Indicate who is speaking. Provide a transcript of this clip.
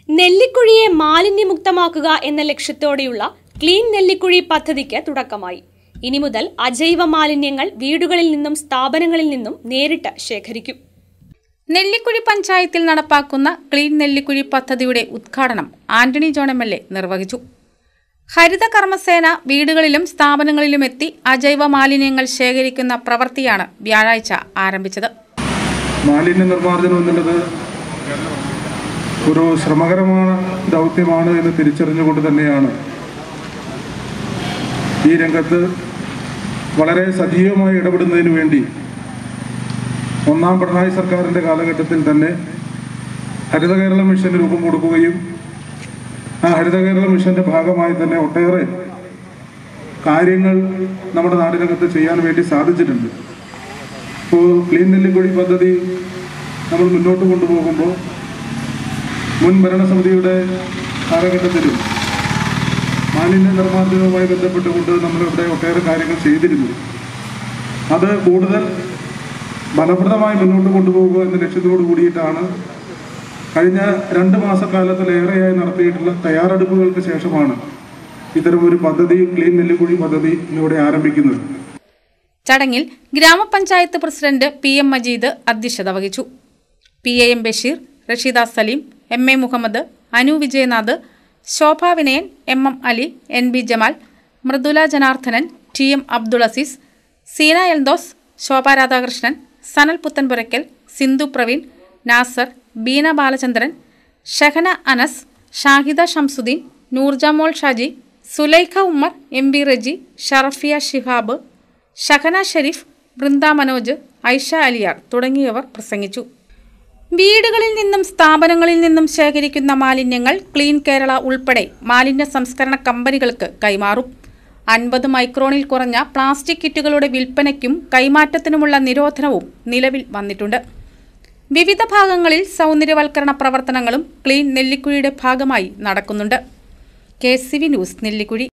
Speaker 1: നെല്ലിക്കുഴിയെ മാലിന്യമുക്തമാക്കുക എന്ന ലക്ഷ്യത്തോടെയുള്ള ക്ലീൻ നെല്ലിക്കുഴി പദ്ധതിക്ക് തുടക്കമായി ഇനി മുതൽ അജൈവ മാലിന്യങ്ങൾ വീടുകളിൽ നിന്നും സ്ഥാപനങ്ങളിൽ നിന്നും നേരിട്ട് ശേഖരിക്കും
Speaker 2: നെല്ലിക്കുഴി പഞ്ചായത്തിൽ നടപ്പാക്കുന്ന ക്ലീൻ നെല്ലിക്കുഴി പദ്ധതിയുടെ ഉദ്ഘാടനം Antony John M L A നിർവഹിച്ചു ഹരിത കർമ്മസേന വീടുകളിലും സ്ഥാപനങ്ങളിലും എത്തി അജൈവ മാലിന്യങ്ങൾ ശേഖരിക്കുന്ന പ്രവൃത്തിയാണ് വ്യാഴാഴ്ച ആരംഭിച്ചത്
Speaker 3: മാലിന്യ നിർമ്മാർജ്ജനം എന്നുള്ളത് ഒരു ശ്രമകരമായ ദൗത്യമാണ് എന്ന് തിരിച്ചറിഞ്ഞുകൊണ്ട് തന്നെയാണ് ഈ രംഗത്ത് വളരെ സജീവമായി ഇടപെടുന്നതിന് വേണ്ടി ഒന്നാം പിണറായി സർക്കാരിൻ്റെ കാലഘട്ടത്തിൽ തന്നെ ഹരിത കേരള മിഷന് രൂപം കൊടുക്കുകയും ആ ഹരിത കേരള മിഷന്റെ ഭാഗമായി തന്നെ ഒട്ടേറെ കാര്യങ്ങൾ നമ്മുടെ നാടിനകത്ത് ചെയ്യാൻ വേണ്ടി സാധിച്ചിട്ടുണ്ട് ഇപ്പോൾ ക്ലീൻ നെല്ലിക്കുഴി പദ്ധതി നമ്മൾ മുന്നോട്ട് കൊണ്ടുപോകുമ്പോൾ മുൻ ഭരണസമിതിയുടെ കാലഘട്ടത്തിലും മാലിന്യ നിർമ്മാർജ്ജനവുമായി ബന്ധപ്പെട്ടുകൊണ്ട് നമ്മളിവിടെ ഒട്ടേറെ കാര്യങ്ങൾ ചെയ്തിരുന്നു അത് കൂടുതൽ ഫലപ്രദമായി മുന്നോട്ട് കൊണ്ടുപോകുക എന്ന ലക്ഷ്യത്തോടു കൂടിയിട്ടാണ് കഴിഞ്ഞ രണ്ട് മാസക്കാലത്തിലേറെയായി നടത്തിയിട്ടുള്ള തയ്യാറെടുപ്പുകൾക്ക് ശേഷമാണ് ഇത്തരമൊരു പദ്ധതി ക്ലീൻ നെല്ലിക്കുഴി പദ്ധതി ഇവിടെ ആരംഭിക്കുന്നത്
Speaker 2: ചടങ്ങിൽ ഗ്രാമപഞ്ചായത്ത് പ്രസിഡന്റ് പി എം മജീദ് അധ്യക്ഷത വഹിച്ചു P A M Basheer Rasheeda Saleem M A Muhammad Anu Vijayanath Shobha Vinayan M M Ali N B Jamal Mridula Janardhanan T M Abdul Azeez Seena Eldhose Shobha Radhakrishnan Sanal Puthanpurackal Sindhu Praveen Nasar Beena Balachandran Shahana Anas Shahida Shamsuddin Noorjamol Shaji Sulaikha Ummer M B Reji Sharafiya Shihab Shahana Shereef Brinda Manoj Aisha Aliyar തുടങ്ങിയവർ പ്രസംഗിച്ചു വീടുകളിൽ നിന്നും സ്ഥാപനങ്ങളിൽ നിന്നും ശേഖരിക്കുന്ന മാലിന്യങ്ങൾ ക്ലീൻ കേരള ഉൾപ്പെടെ മാലിന്യ സംസ്കരണ കമ്പനികൾക്ക് കൈമാറും അൻപത് മൈക്രോണിൽ കുറഞ്ഞ പ്ലാസ്റ്റിക് കിറ്റുകളുടെ വിൽപ്പനയ്ക്കും കൈമാറ്റത്തിനുമുള്ള നിരോധനവും നിലവിൽ വന്നിട്ടുണ്ട് വിവിധ ഭാഗങ്ങളിൽ സൗന്ദര്യവൽക്കരണ പ്രവർത്തനങ്ങളും ക്ലീൻ നെല്ലിക്കുഴിയുടെ ഭാഗമായി നടക്കുന്നുണ്ട് K C V news Nellikuzhi